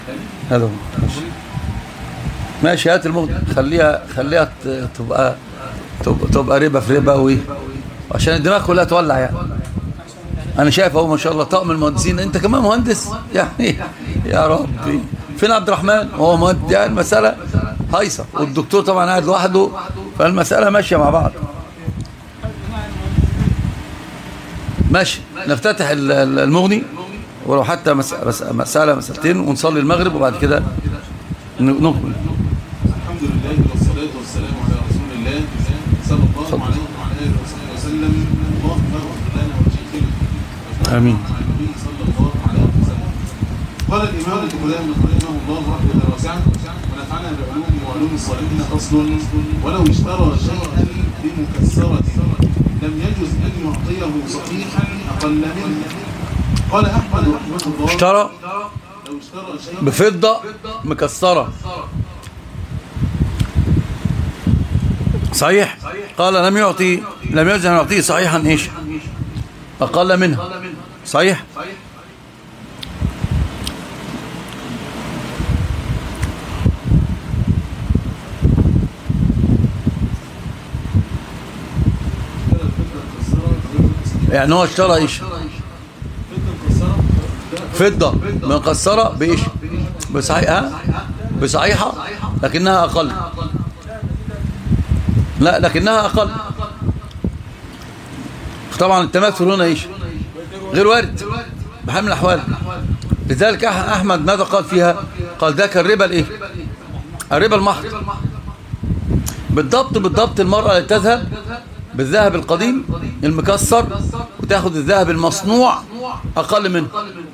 هذا هو ماشي ماشي هات المغني خليها خليها ت- تبقى تبقى, تبقى ربا في ربا وايه عشان الدماغ كلها تولع يعني انا شايف اهو ما شاء الله طقم المهندسين انت كمان مهندس يعني يا ربي فين عبد الرحمن هو مهندس يعني المساله هايصه والدكتور طبعا قاعد لوحده فالمساله ماشيه مع بعض ماشي نفتتح ال- ال- المغني ولو حتى مس- مس- مسألة مسألتين ونصلي المغرب وبعد كده ن- نكمل الحمد لله والصلاة والسلام على رسول الله صلى الله عليه وعلى آله وصحبه وسلم اللهم اغفر لنا ولشيخنا آمين. مع النبي صلى الله عليه وسلم قال الإمام الكلام رحمه الله رحمة واسعة ونفعنا بعلوم وعلوم الصالحين فصل ولو اشترى شيئا بمكسرة لم يجوز أن يعطيه صحيحا أقل منه قال أحمد رحمه الله اشترى لو اشترى شيئا بفضة مكسرة صحيح قال لم يعطي لم يجوز أن يعطيه صحيحا إيش أقل منها صحيح يعني هو اشترى ايش فضة مكسرة بإيش بصحيحة بصحيحة لكنها أقل لا لكنها أقل طبعا التماثل هنا إيش غير وارد بحال من الأحوال لذلك أح- أحمد ماذا قال فيها قال ذاك الربا الإيه الربا المحض بالضبط بالضبط المرأة اللي تذهب بالذهب القديم المكسر وتاخد الذهب المصنوع أقل منه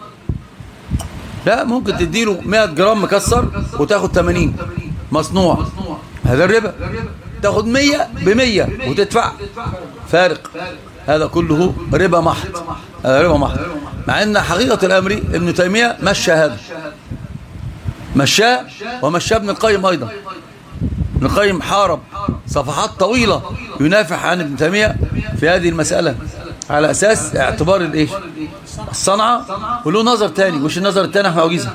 لا ممكن تديله 100 جرام مكسر وتاخد 80 مصنوع هذا الربا تاخد 100 ب 100 وتدفع فارق هذا كله ربا محض هذا ربا محض مع ان حقيقة الامر ابن تيمية مشى هذا مشاه ومشى ابن القيم ايضا ابن القيم حارب صفحات طويلة ينافح عن ابن تيمية في هذه المسألة على أساس اعتبار الإيش الصنعة وله نظر تاني وش النظر التاني احنا عجيزة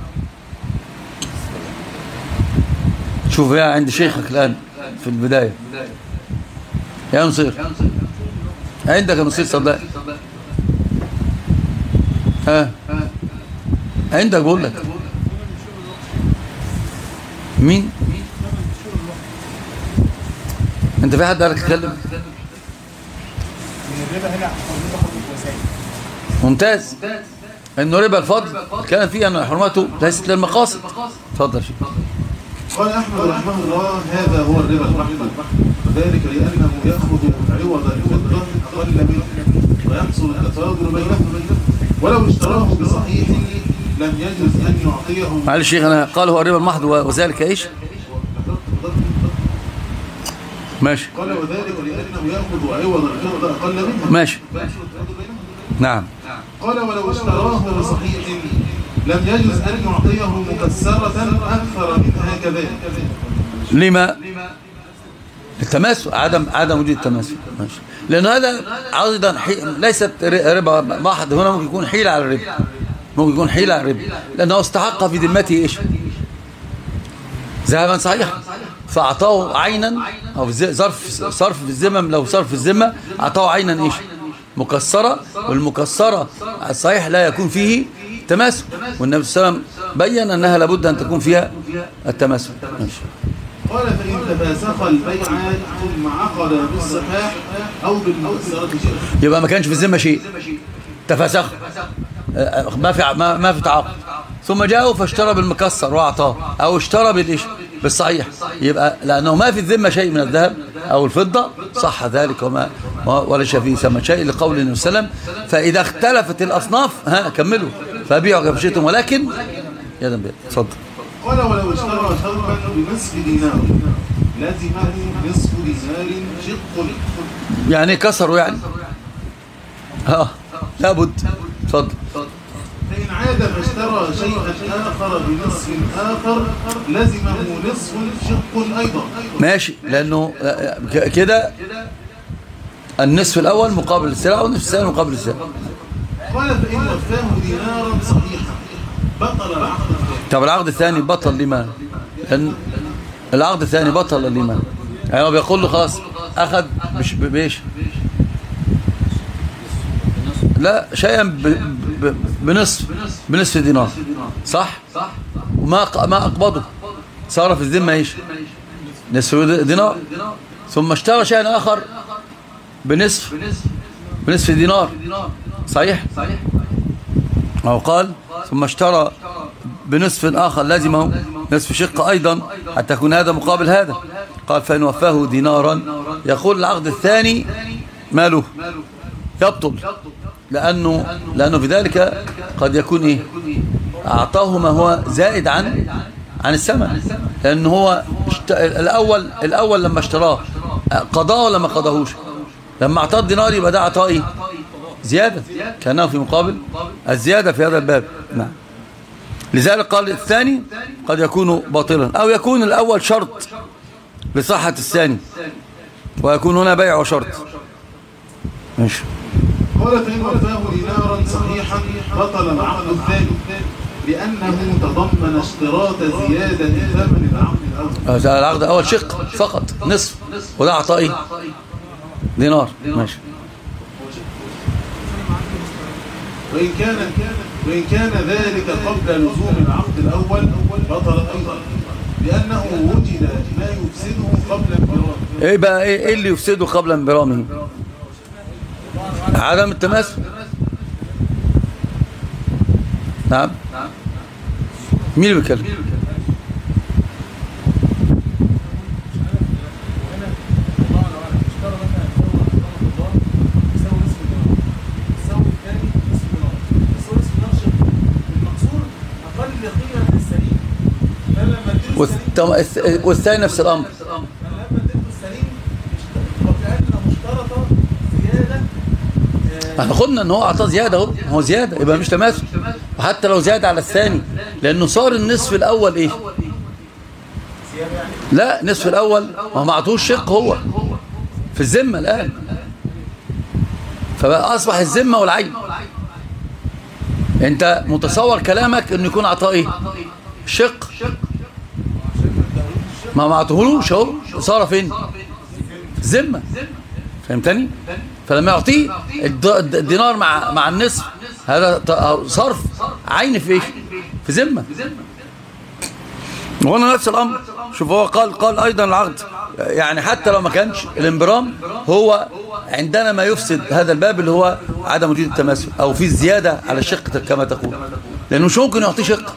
شوف يا عند شيخك الآن في البداية يا نصير عندك يا نصير صدق ها عندك بقول لك مين انت في حد قالك تتكلم الربا هنا الربا خطوة وسائل ممتاز انه ربا الفضل كان فيه ان حرمته ليست للمقاصد اتفضل شيخ قال أحمد رحمه الله هذا هو الربا المحض وذلك لأنه يأخذ عوض الفضة أقل منه ويحصل التفاضل بينهم ولو اشتراه بصحيح لم يجوز أن يعطيه معلش شيخ انا قال هو الربا المحض وذلك ايش ماشي قال وذلك لأنه يأخذ عوض الفضة أقل منه ماشي ويحصل التفاضل بينهم نعم قال ولو اشتراه بصحيح لم يجوز أن يعطيه مكسرة أكثر منها كذلك لما التماثل عدم عدم وجود التماثل ماشي لان هذا ايضا حي... ليست ر- ربا محض هنا ممكن يكون حيله على الربا ممكن يكون حيله على الربا لانه استحق في ذمته ايش ذهبا صحيحا فاعطاه عينا او في ز- ظرف صرف في الذمه لو صرف في الذمه اعطاه عينا ايش مكسره والمكسره الصحيح لا يكون فيه تماثل والنبي صلى الله عليه وسلم بين انها لابد ان تكون فيها التماثل ماشي قال فإن تفاسخ البيع ثم عقد بالصحاح أو بالمكسرة شيء يبقى ما كانش في الذمه شيء تفسخ آه، ما في ما, ما في تعاقد ثم جاءوا فاشترى بالمكسر واعطاه او اشترى بالايش بالصحيح يبقى لانه ما في الذمه شيء من الذهب او الفضه صح ذلك وما وليس فيه ثمن شيء لقول النبي صلى الله عليه وسلم فاذا اختلفت الاصناف ها كملوا فبيعوا كما شئتم ولكن يا ذنب اتفضل قال ولو اشترى ثوبا بنصف دينار لزمه نصف دينار شق يعني كسروا يعني ها لابد اتفضل فإن عاد فاشترى شيئا آخر بنصف آخر لزمه نصف شق أيضا ماشي لانه ك- كده النصف الاول مقابل السلعه والنصف الثاني مقابل السلعه قال فإن وفاه دينارا صحيحا بطل العقد الثاني طب العقد الثاني بطل لما لأن العقد الثاني بطل لما يعني هو بيقول له خلاص أخذ مش ب- بإيش لا شيئا ب- ب- بنصف بنصف دينار صح وما ق- ما أقبضه صار في الذمة إيش نصف دينار ثم اشترى شيئا آخر بنصف بنصف دينار صحيح أو قال ثم اشترى بنصف آخر لازمه نصف شق أيضا حتى يكون هذا مقابل هذا قال فإن وفاه دينارا يقول العقد الثاني ماله يبطل لأنه, لأنه في ذلك قد يكون إيه أعطاه ما هو زائد عن عن الثمن لأنه هو اشت... الأول الأول لما اشتراه قضاه ولا ما قضاهوش لما أعطاه الدينار يبقى ده أعطاه إيه زيادة كأنه في مقابل الزيادة في هذا الباب نعم لذلك قال الثاني قد يكون باطلا أو يكون الأول شرط لصحة الثاني ويكون هنا بيع وشرط ماشي قال فإن وفاه دينارا صحيحا بطل العقد الثاني لأنه تضمن اشتراط زيادة ثمن العقد الأول العقد الأول شق فقط نصف وده أعطاه إيه دينار ماشي وإن كان وإن كان ذلك قبل لزوم العقد الأول بطل أيضا لأنه وجد ما يفسده قبل انفراده ايه بقى ايه, إيه اللي يفسده قبل انبرامه عدم التماثل نعم مين اللي بيتكلم والثم- الث- والثاني نفس الامر احنا خدنا ان هو اعطاه زياده اهو هو زياده يبقى مش تماثل وحتى لو زاد على الثاني لانه صار النصف الاول ايه لا نصف الاول ما هو ما عطوش شق هو في الذمه الان فبقى اصبح الذمه والعين انت متصور كلامك انه يكون عطاه ايه شق ما ما عطوهولوش اهو صار فين ذمه فهمتني فلما يعطيه الد- الد- الدينار مع مع النصف هذا ط- صرف عين في ايش في ذمه وهنا نفس الامر شوف هو قال قال ايضا العقد يعني حتى لو ما كانش الانبرام هو عندنا ما يفسد هذا الباب اللي هو عدم وجود التماثل او في الزياده على الشق كما تقول لانه مش ممكن يعطيه شق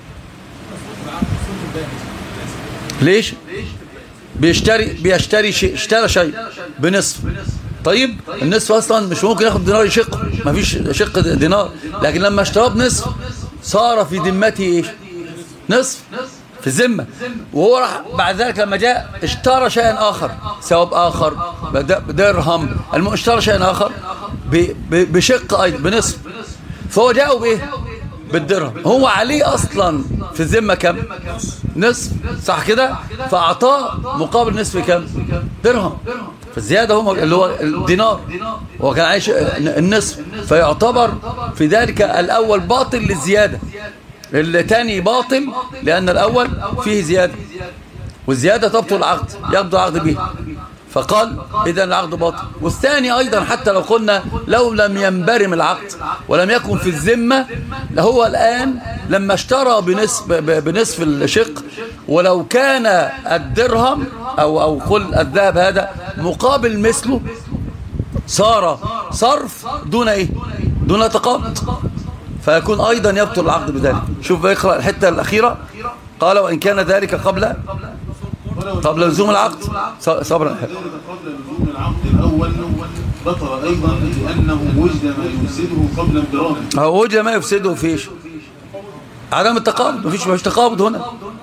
ليش بيشتري بيشتري شيء اشترى شيء بنصف طيب النصف اصلا مش ممكن ياخد دينار يشقه مفيش شق دينار لكن لما اشتراه بنصف صار في ذمته ايش نصف في الذمه وهو راح بعد ذلك لما جاء اشترى شيئا اخر ثواب اخر بد- بدرهم المهم اشترى شيئا اخر ب- ب- بشق ايضا بنصف فهو جاءه بايه بالدرهم هو عليه اصلا في الذمه كم نصف صح كده فاعطاه مقابل نصف كم درهم فالزياده هم اللي هو الدينار هو كان عايش النصف فيعتبر في ذلك الاول باطل للزياده الثاني باطل لان الاول فيه زياده والزياده تبطل العقد يبطل العقد به فقال إذا العقد باطل والثاني أيضا حتى لو قلنا لو لم ينبرم العقد ولم يكن في الذمة لهو الآن لما اشترى بنصف, بنصف الشق ولو كان الدرهم أو, أو قل الذهب هذا مقابل مثله صار صرف دون إيه دون تقابض فيكون أيضا يبطل العقد بذلك شوف اقرأ الحتة الأخيرة قال وإن كان ذلك قبل قبل لزوم العقد صبرا ذلك قبل لزوم العقد الأول بطل أيضا لأنه وجد ما يفسده قبل انبرامه هو وجه ما يفسده فيش عدم التقابض مفيش مفيش تقابض هنا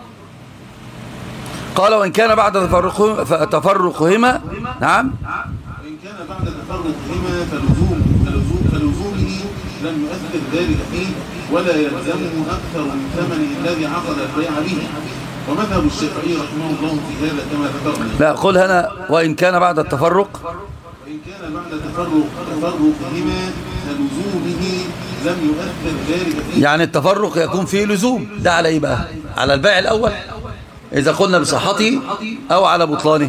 قال وإن كان بعد تفرقهما تفرقهما نعم وإن كان بعد تفرقهما فلزوم فلزوم فلزومه لم يؤثر ذلك فيه ولا يلزمه أكثر من ثمنه الذي عقد البيع به ومذهب الشافعي رحمه الله في هذا كما ذكرنا لا قل هنا وإن كان بعد التفرق وإن كان بعد تفرق تفرقهما فلزومه لم يؤثر ذلك فيه يعني التفرق يكون فيه لزوم ده على ايه بقى على البيع الاول اذا قلنا بصحته او على بطلانه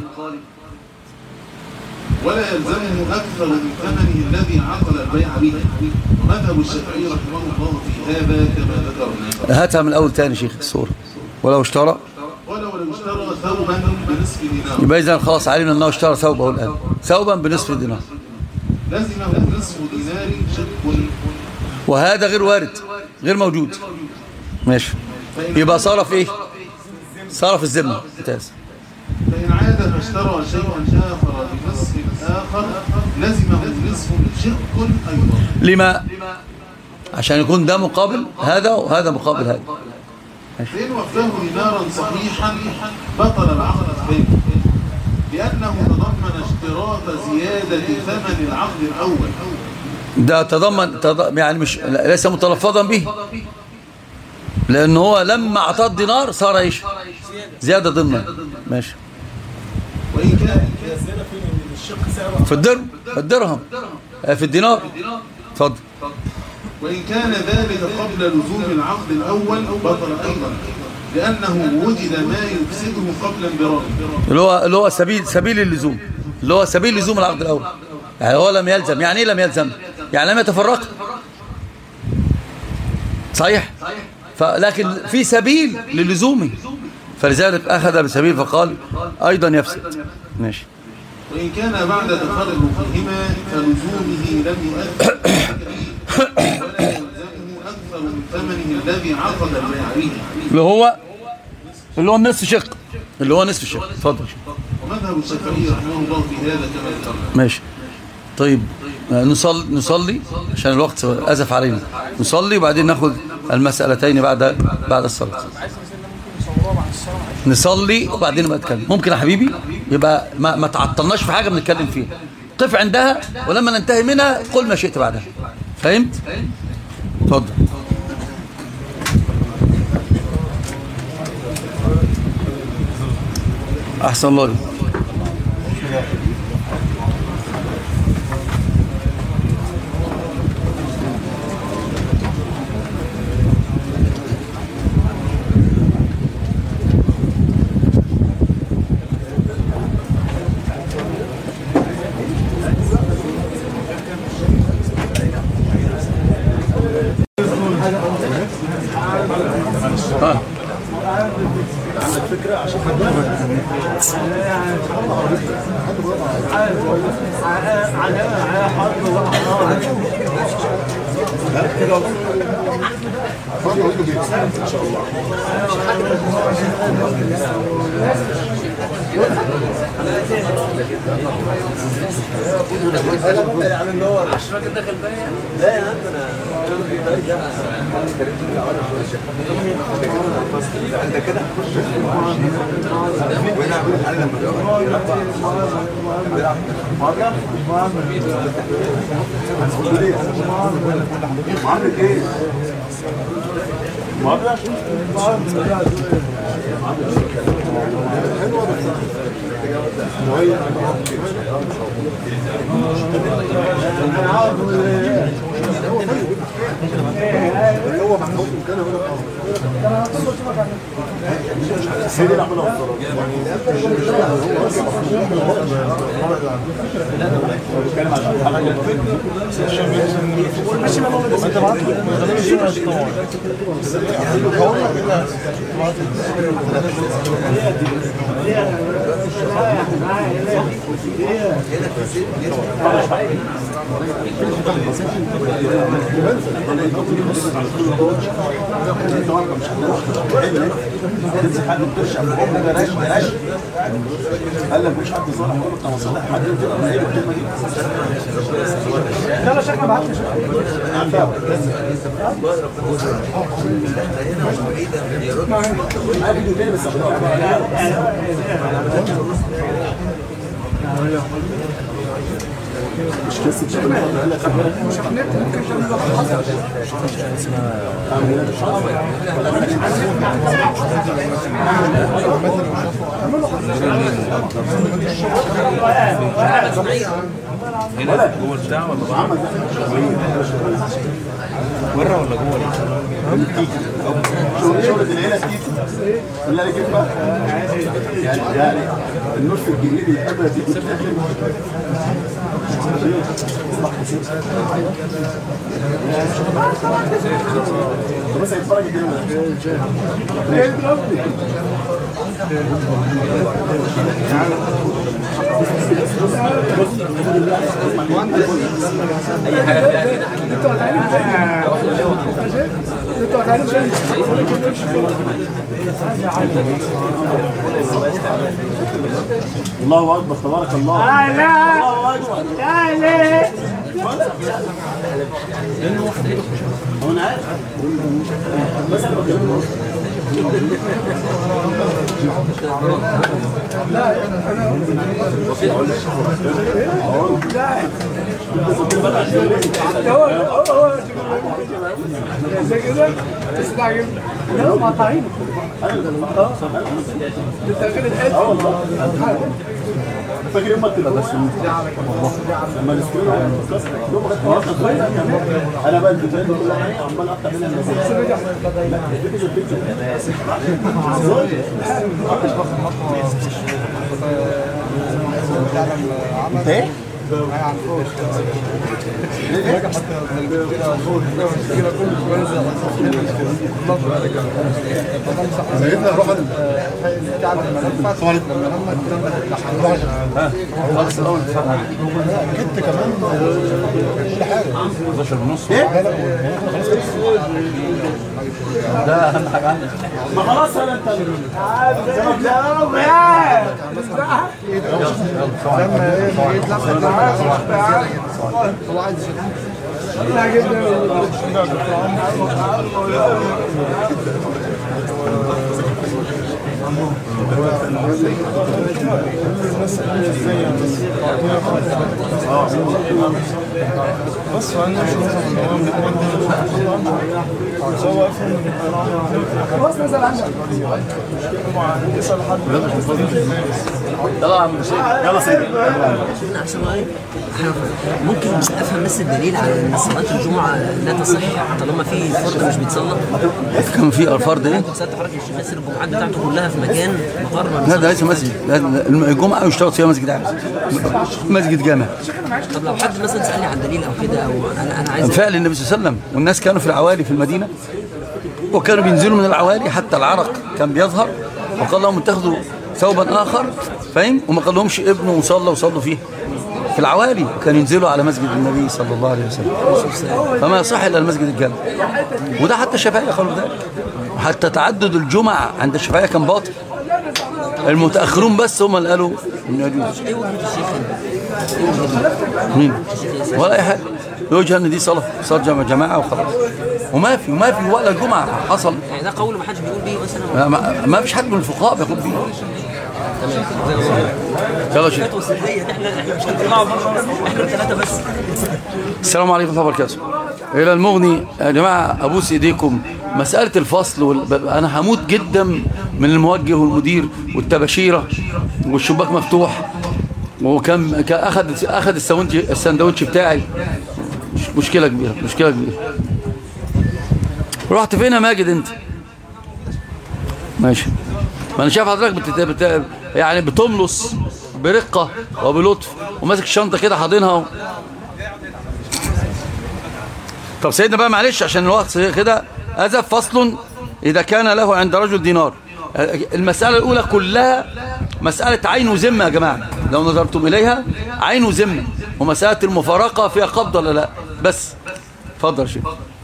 ولا يلزمه أكثر من ثمنه الذي عقل البيع به ومذهب الشافعي رحمه الله في هذا كما ذكرنا هاتها من الاول تاني شيخ الصورة ولو اشترى قال ولو اشترى ثوبا بنصف دينار يبقى اذا خلاص علمنا انه اشترى ثوبه الان ثوبا بنصف دينار لزمه نصف دينار شق وهذا غير وارد غير موجود ماشي يبقى صار في ايه صار في الذمه ممتاز فإن عاد فاشترى شيئا آخر بنصف آخر لزمه نصف شق أيضا لما عشان يكون ده مقابل هذا وهذا مقابل هذا فإن وفاه دينارا صحيحا بطل العقد الثاني لأنه تضمن اشتراط زيادة ثمن العقد الأول ده تضمن تض... يعني مش لا- ليس متلفظا به لأن هو لما أعطاه الدينار صار ايش زيادة ضمن ماشي وإن كان في الدرهم في الدرهم آه، في الدينار اتفضل وإن كان ذلك قبل لزوم العقد الأول بطل أيضا لأنه وجد ما يفسده قبل انبرامه اللي هو اللي هو سبيل سبيل اللزوم اللي هو سبيل لزوم العقد الاول يعني هو لم يلزم يعني ايه لم يلزم يعني لم يتفرق صحيح فلكن في سبيل للزومه فلذلك اخذ بسبيل فقال ايضا يفسد ماشي وإن كان بعد تفرقهما فلزومه لم يؤثر ولا يلزمه أكثر من ثمنه الذي عقد البيع به اللي هو اللي هو النصف شق اللي هو نصف شق اتفضل ومذهب الشافعي رحمه الله في هذا كما ذكرنا ماشي طيب آه، نصلي نصلي عشان الوقت أزف علينا نصلي وبعدين ناخد المسألتين بعد بعد الصلاة نصلي وبعدين نبقى نتكلم ممكن يا حبيبي يبقى ما, ما تعطلناش في حاجة بنتكلم فيها قف عندها ولما ننتهي منها قل ما شئت بعدها فهمت؟ اتفضل أحسن الله عليك. ها هنا جوه البتاع ولا بره؟ بره ولا جوه؟ شغلة العيلة كتير ولا لك بقى يعني يعني النص الجنيه اللي قبل دي بس هيتفرج كده الله اكبر تبارك الله الله اكبر هو انا عارف بس انا بكلمه فاكر يوم ما التليفون لما السكرين يوم ما خدت مرة انا بقى الفيديوهات دي كلها عمال اقطع منها المسافه لا الفيديو الفيديو انت ايه؟ سيدنا روح كنت كمان كل حاجه 11 ونص ما خلاص انا انت يلا سيدي شفنا احسن راي ممكن افهم بس الدليل على ان صلاه الجمعه لا تصح طالما في فرض مش بيتصلى كان في الفرد ايه؟ ساعات حضرتك الشيخ ياسر الجمعات بتاعته كلها في مكان مقر ما لا ده بيصليش. ليس مسجد لا، الجمعة يشترط فيها مسجد عام مسجد جامع طب لو حد مثلا سالني عن دليل او كده او انا انا عايز فعل النبي صلى الله عليه وسلم والناس كانوا في العوالي في المدينة وكانوا بينزلوا من العوالي حتى العرق كان بيظهر وقال لهم اتخذوا ثوبا آخر فاهم وما قال لهمش ابنوا وصلوا وصلوا فيه في العوالي كانوا ينزلوا على مسجد النبي صلى الله عليه وسلم فما يصح الا المسجد الجامع وده حتى الشافعيه قالوا ذلك حتى تعدد الجمع عند الشافعيه كان باطل المتاخرون بس هم اللي قالوا انه يجوز ايه وجهه الشيخ هنا؟ مين ولا اي حاجه يوجه ان دي صلاه صلاه جمع جماعه وخلاص وما في وما في ولا جمعه حصل يعني ده قول ما حدش بيقول بيه مثلا ما, ما, ما فيش حد من الفقهاء بيقول بيه يلا شيخ وسطيه احنا احنا مش هنطلعوا بره احنا ثلاثه بس السلام عليكم ورحمه الله وبركاته الى المغني يا جماعه ابوس ايديكم مساله الفصل وال... انا هموت جدا من الموجه والمدير والتباشيره والشباك مفتوح وكم كان اخذ اخذ الساندوتش الساندوتش بتاعي مش مشكله كبيره مشكله كبيره رحت فين يا ماجد انت ماشي ما انا شايف حضرتك بت... بت... يعني بتملص برقه وبلطف وماسك الشنطه كده حاضنها و... طب سيدنا بقى معلش عشان الوقت كده هذا فصل إذا كان له عند رجل دينار المسألة الأولى كلها مسألة عين وذمة يا جماعة لو نظرتم إليها عين وذمة ومسألة المفارقة فيها قبض ولا لا بس اتفضل يا شيخ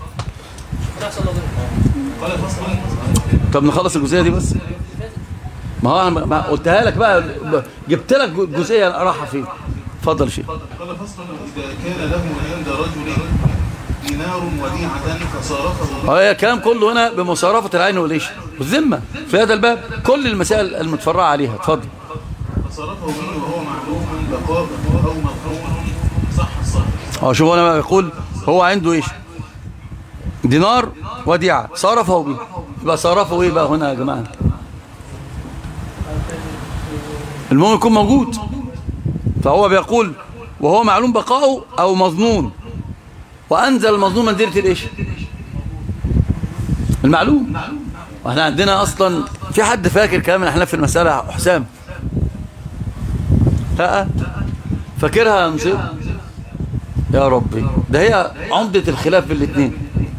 طب نخلص الجزئية دي بس ما هو أنا ما قلتها لك بقى جبت لك جزئية راحة فين اتفضل يا شيخ قال فصل إذا كان له عند رجل دينار وديعة فصارفه هي الكلام كله هنا بمصارفة العين والإيش والذمة في هذا الباب كل المسائل المتفرعة عليها اتفضل فصرفه به وهو معلوم بقاء أو مفهوم صح الصح اه شوف انا بيقول هو عنده ايش دينار وديعة صرفه به يبقى صرفه ايه بقى هنا يا جماعة المهم يكون موجود فهو بيقول وهو معلوم بقاؤه او مظنون وانزل المظنون منزله الايش المعلوم واحنا عندنا اصلا في حد فاكر كلام احنا في المساله حسام لا فاكرها يا نصير يا ربي ده هي عمدة الخلاف بين الاثنين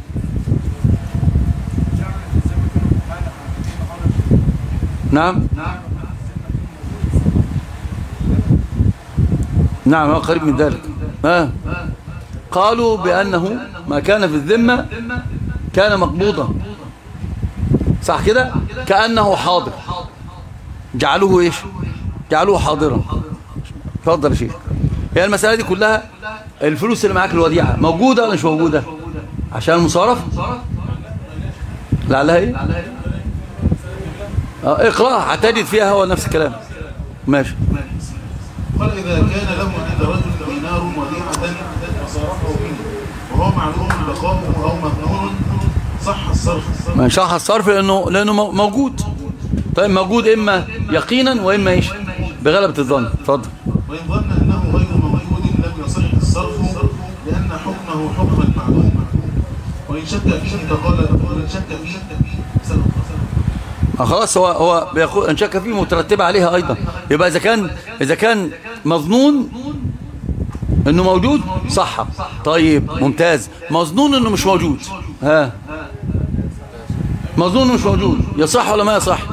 نعم نعم هو قريب من ذلك آه. قالوا بأنه ما كان في الذمة كان مقبوضا صح كده كأنه حاضر جعلوه ايش جعلوه حاضرا اتفضل يا شيخ هي المسألة دي كلها الفلوس اللي معاك الوديعة موجودة ولا مش موجودة عشان المصارفة لعلها ايه اه اقرأ هتجد فيها هو نفس الكلام ماشي قال إذا كان له عند رجل دينار وديعة وصرفه به وهو معلوم بقاؤه أو مظنون صح الصرف ما شرح الصرف لأنه, لأنه مو- موجود طيب موجود إما يقينا وإما إيش بغلبة الظن اتفضل وإن ظن أنه غير موجود لم يصح الصرف لأن حكمه حكم المعلوم وإن شك فيه فقال وإن شك فيه سلم آه خلاص هو هو بيقول ان شك فيه مترتبه عليها ايضا يبقى اذا كان اذا كان مظنون انه موجود صح طيب ممتاز مظنون انه مش موجود ها مظنون انه مش موجود يصح ولا ما يصح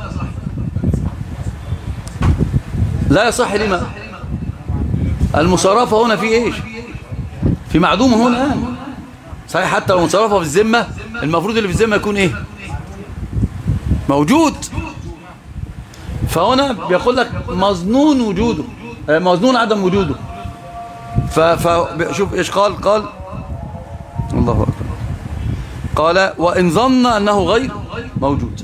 لا يصح لما المصارفه هنا في ايش في معدوم هنا الان صحيح حتى لو مصارفه في الذمه المفروض اللي في الذمه يكون ايه موجود فهنا بيقول لك مظنون وجوده آه، مظنون عدم وجوده ف ف- شوف ايش قال قال الله اكبر قال وان ظن انه غير موجود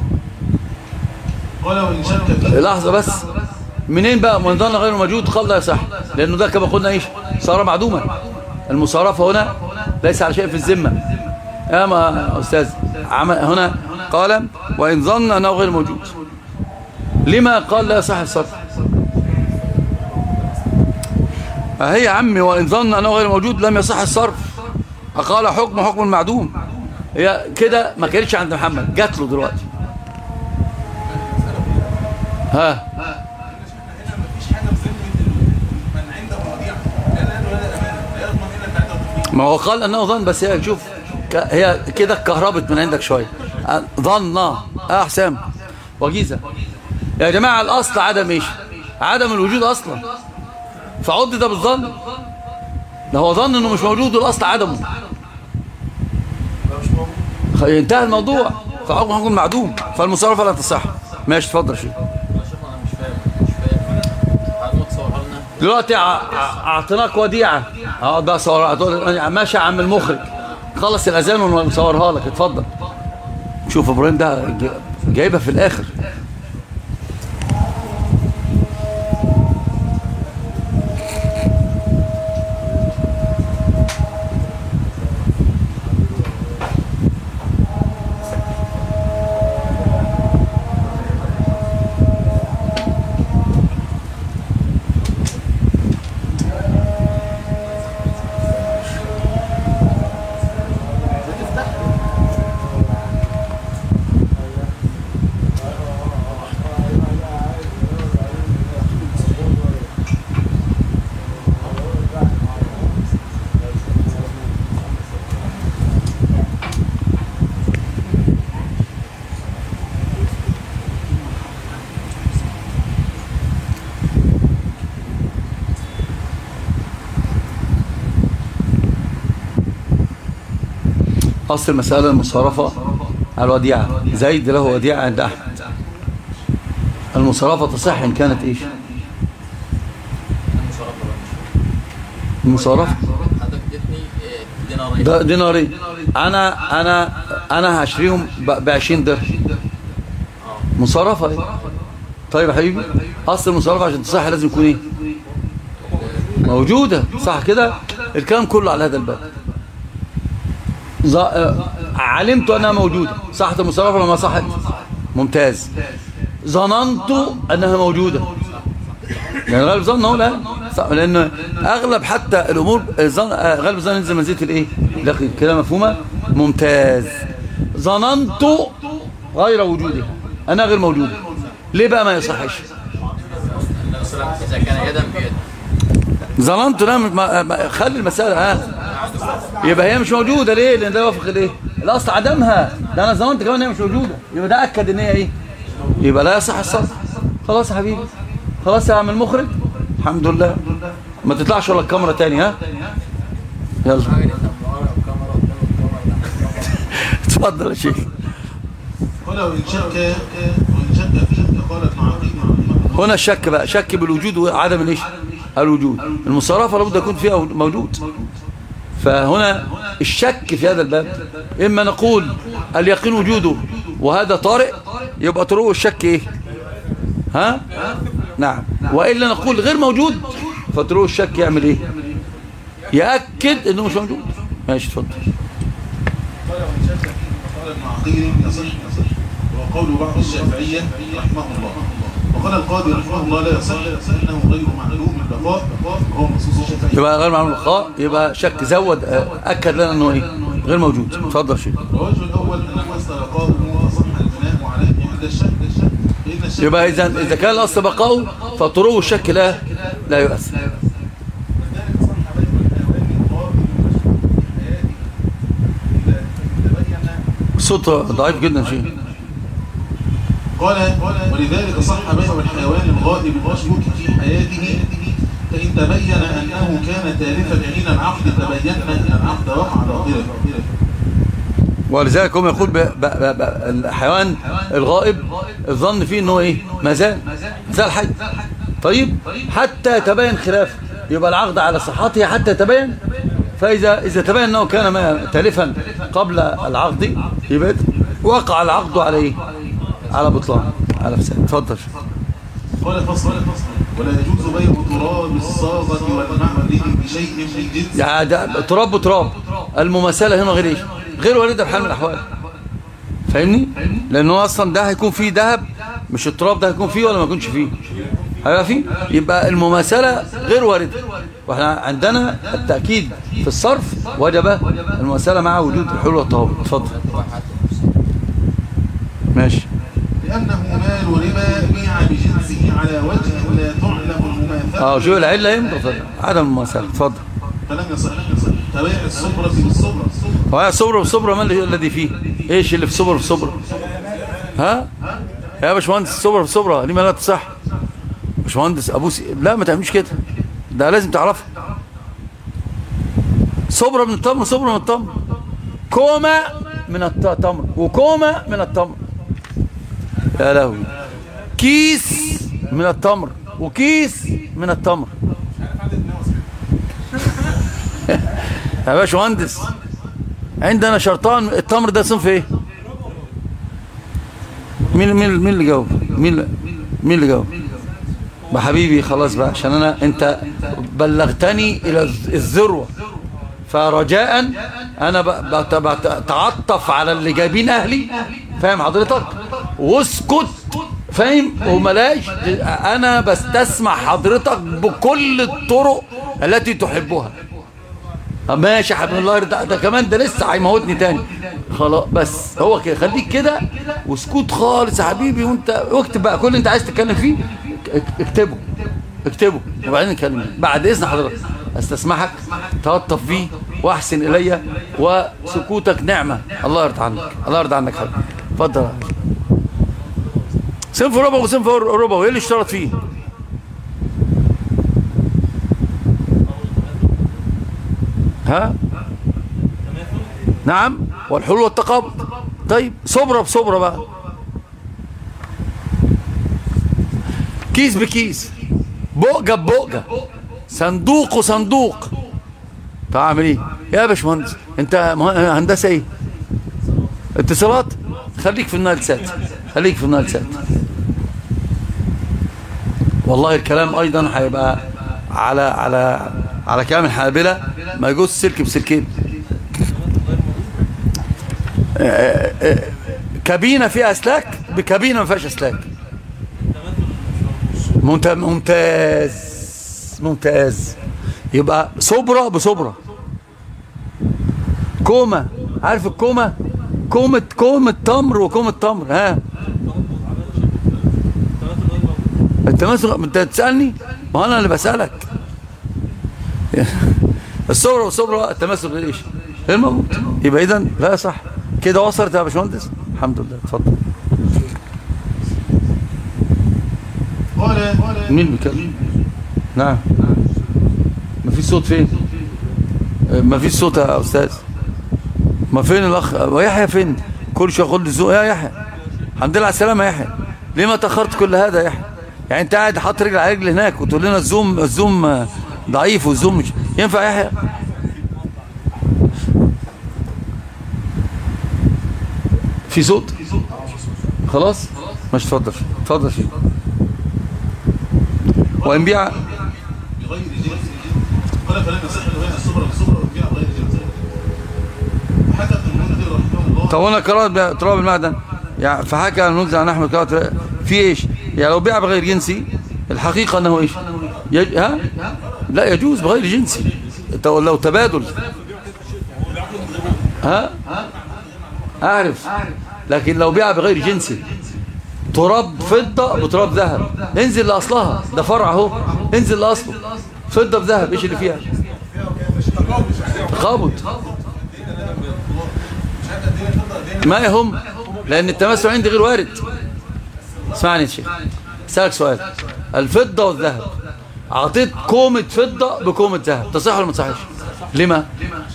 قال وإن شك فيه لحظه بس منين بقى من ظن غير موجود قال لا يصح لانه ده كما قلنا ايش صار معدوما المصارفه هنا ليس على شيء في الذمه يا ما استاذ عمل هنا قال وان ظن انه غير موجود لما قال لا يصح الصرف هي يا عمي وان ظن انه غير موجود لم يصح الصرف قال حكم حكم المعدوم هي كده ما كانتش عند محمد جات له دلوقتي ها ما هو قال انه ظن بس هي شوف ك- هي كده اتكهربت من عندك شويه أه، ظن اه حسام وجيزه يا جماعه الاصل عدم ايش عدم الوجود اصلا فعد ده بالظن ده هو ظن انه مش موجود والاصل عدمه خ- انتهى الموضوع فحكم حكم معدوم فالمصارفه لا تصح ماشي اتفضل شيخ دلوقتي ع- ع- اعطيناك وديعه اقعد بقى صور هتقول ماشي يا عم المخرج خلص الاذان ونصورها لك اتفضل شوف ابراهيم ده ج- جايبها في الاخر اصل المساله المصارفه على الوديعه زيد له وديعه عند احمد المصارفه تصح ان كانت ايش المصارفه حضرتك ادتني آه، دينارين ده دينارين انا انا انا هشتريهم ب 20 درهم مصارفه ايه طيب يا حبيبي اصل المصارفه عشان تصح لازم يكون ايه موجوده صح كده الكلام كله على هذا الباب ظ- آه، علمت انها موجوده صحت المصارفه ولا ما صحت ممتاز ظننت انها موجوده يعني غالب ظن هو الان صح لان اغلب حتى الامور الظن آه، غالب الظن ينزل منزله الايه لكن كده مفهومه ممتاز ظننت غير وجودها انا غير موجوده ليه بقى ما يصحش إذا كان يدا بيد ظننت لا ما ما- خلي المساله ها يبقى هي مش موجوده ليه لان ده يوافق الايه الاصل عدمها ده انا ظننت كمان ان هي مش موجوده يبقى ده اكد ان هي ايه يبقى لا يصح الصرف خلاص يا حبيبي خلاص يا عم المخرج الحمد لله ما تطلعش ولا الكاميرا تاني ها يلا اتفضل يا شيخ قال وإن شك وإن شك فيه قال ابن عقيل رحمه الله هنا الشك بقى شك بالوجود وعدم الايش الوجود المصارفه لابد يكون فيها موجود فهنا الشك في هذا الباب اما نقول اليقين وجوده وهذا طارئ يبقى طرق الشك ايه ها نعم والا نقول غير موجود فطرق الشك يعمل ايه ياكد انه مش موجود ماشي اتفضل قال وإن شك فيه قال ابن عقيل يصح يصح وهو قول بعض الشافعية رحمه الله وقال القاضي رحمه الله لا يصح لأنه غير معلوم البقاء وهو مخصوص الشافعية يبقى غير معلوم الخاء يبقى شك زود آه، اكد لنا انه ايه غير موجود اتفضل شيخ الوجه الأول أن الأصل بقاؤه وصح البناء عليه عند الشك فإن الشك يبقى اذا اذا كان الاصل بقاؤه فطروه الشك لا لا يؤثر وذلك صح بين الحيوان القابل للمشك في حياته إذا تبين صوت ضعيف جدا شيء قال ولذلك صح بيع الحيوان الغائب المشكوك في حياته فإن تبين أنه كان تالفا حين العقد تبين أن العقد وقع باطلا ولذلك هم يقول ب... ب... ب... ب... الحيوان الغائب الظن فيه انه ايه ما زال ما زال حي طيب حتى يتبين خلافه يبقى العقد على صحته حتى يتبين فاذا اذا تبين انه كان ما تالفا قبل العقد يبقى وقع العقد على ايه على بطلان على فساد اتفضل قال فصل ولا يجوز بيع تراب الصاغة والمعبد بشيء من جنس يعني ده تراب بتراب المماثله هنا غير ايه غير وارده بحال من الاحوال فاهمني لانه اصلا ده هيكون فيه ذهب مش التراب ده هيكون فيه ولا ما يكونش فيه هيبقى فيه يبقى المماثله غير وارده واحنا عندنا التاكيد في الصرف وجب المماثله مع وجود الحلول والطهور اتفضل ماشي لأنه مال ربا بيع بجنسه على وجه لا تعلم المماثلة اه شوف العله ينبغي عدم المماثله اتفضل فلم يصح تبيع الصبرة بالصبرة وهي صبر وصبر ما اللي- الذي فيه ايش اللي في صبر في صبر ها يا باشمهندس صبر في صبر ليه ما لا تصح باشمهندس ابوس لا ما تعملش كده ده لازم تعرفها صبر من التمر صبر من التمر كومة من الت- التمر وكومة من التمر يا لهوي كيس من التمر وكيس من التمر يا باشمهندس عندنا شرطان التمر ده صنف ايه مين مين مين اللي جاوب مين اللي- مين اللي جاوب بقى حبيبي خلاص بقى عشان انا انت بلغتني الى الذ- الذروه فرجاء انا ب- بت- بتعطف على اللي جايبين اهلي فاهم حضرتك واسكت فاهم وملاش انا بستسمع حضرتك بكل الطرق التي تحبها طب ماشي يا حبيبي الله يرضى ده كمان ده لسه هيموتني تاني خلاص بس هو كده خليك كده واسكت خالص يا حبيبي وانت اكتب بقى كل اللي انت عايز تتكلم فيه اك- اكتبه اكتبه وبعدين نتكلم بعد اذن حضرتك استسمحك تلطف بيه واحسن الي وسكوتك نعمه الله يرضى عنك الله يرضى عنك حبيبي اتفضل صنف ربع وصنف ربع وايه اللي اشترط فيه ها نعم والحلول والتقابض طيب صبرة بصبرة بقى كيس بكيس بؤجة ببؤجة صندوق وصندوق طب اعمل ايه يا باشمهندس انت مه- هندسه ايه اتصالات خليك في النايل سات خليك في النايل سات والله الكلام ايضا هيبقى على على على كلام الحنابلة ما يجوز سلك بسلكين آه، آه، كابينة فيها اسلاك بكابينة ما فيهاش اسلاك ممت- ممتاز ممتاز يبقى صبرة بصبرة كومة عارف الكومة كومة كومة تمر وكومة تمر ها التماسك انت تسألني ما هو انا اللي بسألك الصبرة والصبرة التماسك غير ايش غير موجود يبقى اذا لا صح كده وصلت يا باشمهندس الحمد لله اتفضل قال مين بيتكلم نعم ما فيش صوت فين ما فيش صوت يا استاذ ما فين الاخ ويحيى فين كل شويه خد الزوق يا يحيى الحمد لله على السلامه يا يحيى ليه ما تاخرت كل هذا يا يحيى يعني انت قاعد حاطط رجل على رجل هناك وتقول لنا الزوم الزوم ضعيف والزوم مش ينفع يا يحيى في صوت خلاص مش اتفضل اتفضل فيه وان بيع بغير جنس قال فلم يصح بين الصبر والصبر والبيع بغير جنس حكى ابن المنذر رحمه الله طب وانا قرات تراب المعدن يعني فحكى المنذر عن احمد قرات في ايش يعني لو بيع بغير جنسي الحقيقه انه ايش يج... ها لا يجوز بغير جنسي تو- لو تبادل ها اعرف لكن لو بيع بغير جنسي تراب فضه بتراب ذهب انزل لاصلها ده فرع اهو انزل لاصله فضه بذهب ايش اللي فيها تقابض ما يهم لأن التمسح عندي غير وارد اسمعني يا شيخ سألك سؤال الفضة والذهب أعطيت كومة فضة بكومة ذهب تصح ولا ما تصحش لما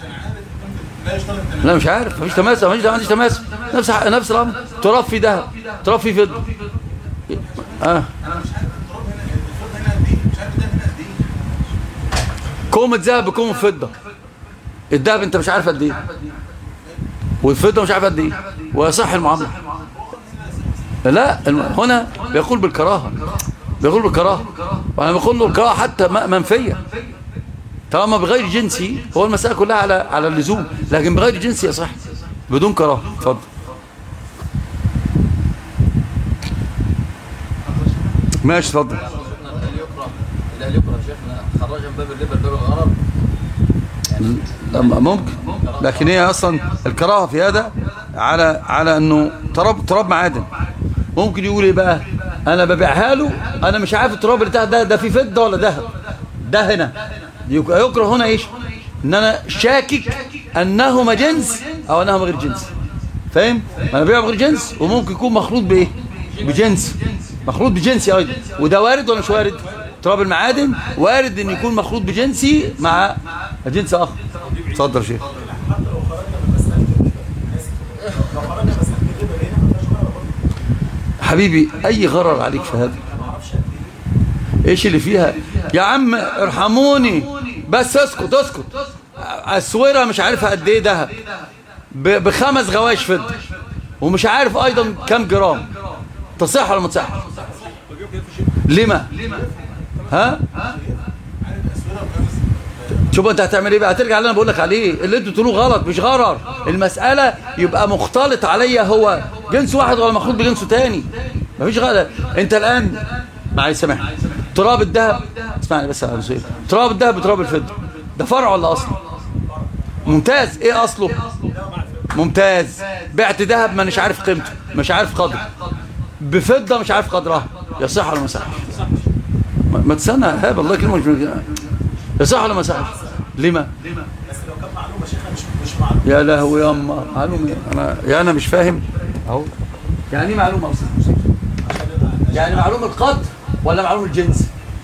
لا مش عارف مفيش تماسك مفيش ما عنديش تماسك نفس نفس الأمر تراب في ذهب تراب في فضة اه كومة ذهب بكومة فضة الذهب انت مش عارف قد ايه والفضة مش عارف قد ايه ويصح المعاملة لا الم- هنا بيقول بالكراهة بيقول بالكراهة وانا بقول له الكراهة حتى م- منفية طالما بغير جنسي هو المسألة كلها على على اللزوم لكن بغير جنسي يصح بدون كراهة اتفضل ماشي اتفضل الهلال يكره الهلال يكره شيخنا خرجها من باب الربا لباب الغرض لما- ممكن لكن هي اصلا الكراهه في هذا على على انه تراب تراب معادن ممكن يقول ايه بقى انا ببيعها له انا مش عارف التراب اللي تحت ده ده فيه فضه ولا ذهب ده هنا يك- يكره هنا ايش ان انا شاكك انهما جنس او انهما غير جنس فاهم انا ببيع بغير جنس وممكن يكون مخلوط بايه بجنس مخلوط بجنسي ايضا وده وارد ولا مش وارد تراب المعادن وارد ان يكون مخلوط بجنسي مع جنس اخر اتفضل يا شيخ حبيبي اي غرر عليك في هذا ايش اللي فيها يا عم ارحموني بس اسكت اسكت اسوره مش عارفها قد ايه دهب ب- بخمس غواش فضه ومش عارف ايضا كم جرام تصح ولا ما تصحش لما ها شوف انت هتعمل ايه بقى هترجع اللي انا بقول لك عليه اللي انتوا بتقولوه غلط مش غرر المساله يبقى مختلط عليا هو جنس واحد ولا مخلوط بجنسه تاني مفيش غلط انت الان معلش سامحني تراب الذهب اسمعني بس يا أبو سهيل. تراب الذهب بتراب الفضه ده فرع ولا اصل ممتاز ايه اصله ممتاز بعت ذهب ما مش عارف قيمته مش عارف قدره بفضه مش عارف قدرها يصح ولا ما يصحش ما ما تستنى هاب الله يكرمك مش- يصح ولا ما يصحش لما يا لهوي يا اما معلومه إيه؟ انا يا انا مش فاهم اهو يعني ايه معلومه اصلا يعني معلومه القدر ولا معلومه الجنس